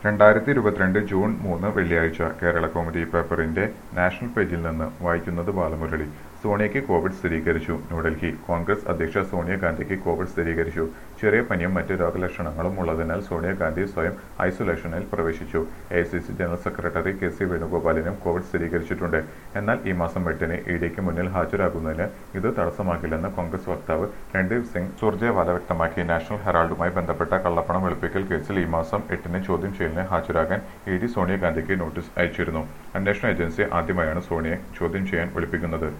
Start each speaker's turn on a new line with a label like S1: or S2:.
S1: രണ്ടായിരത്തി ഇരുപത്തിരണ്ട് ജൂൺ മൂന്ന് വെള്ളിയാഴ്ച കേരള കൗമുദി പേപ്പറിന്റെ നാഷണൽ പേജിൽ നിന്ന് വായിക്കുന്നത് ബാലമുരളി സോണിയയ്ക്ക് കോവിഡ് സ്ഥിരീകരിച്ചു ന്യൂഡൽഹി കോൺഗ്രസ് അധ്യക്ഷ സോണിയാഗാന്ധിക്ക് കോവിഡ് സ്ഥിരീകരിച്ചു ചെറിയ പനിയും മറ്റ് രോഗലക്ഷണങ്ങളും ഉള്ളതിനാൽ സോണിയാഗാന്ധി സ്വയം ഐസൊലേഷനിൽ പ്രവേശിച്ചു A general secretary K C വേണുഗോപാലിനും കോവിഡ് സ്ഥിരീകരിച്ചിട്ടുണ്ട് എന്നാൽ ഈ മാസം എട്ടിന് ഇ ഡിക്ക് മുന്നിൽ ഹാജരാകുന്നതിന് ഇത് തടസ്സമാക്കില്ലെന്ന് കോൺഗ്രസ് വക്താവ് രൺദീപ് സിംഗ് സുർജേവാല വ്യക്തമാക്കി നാഷണൽ ഹെറാൾഡുമായി ബന്ധപ്പെട്ട കള്ളപ്പണം വെളുപ്പിക്കൽ കേസിൽ ഈ മാസം എട്ടിന് ചോദ്യം ചെയ്യലിന് ഹാജരാകാൻ ഇ ഡി സോണിയാഗാന്ധിക്ക് നോട്ടീസ് അയച്ചിരുന്നു അന്വേഷണ ഏജൻസി ആദ്യമായാണ് സോണിയെ ചോദ്യം ചെയ്യാൻ വിളിപ്പിക്കുന്നത്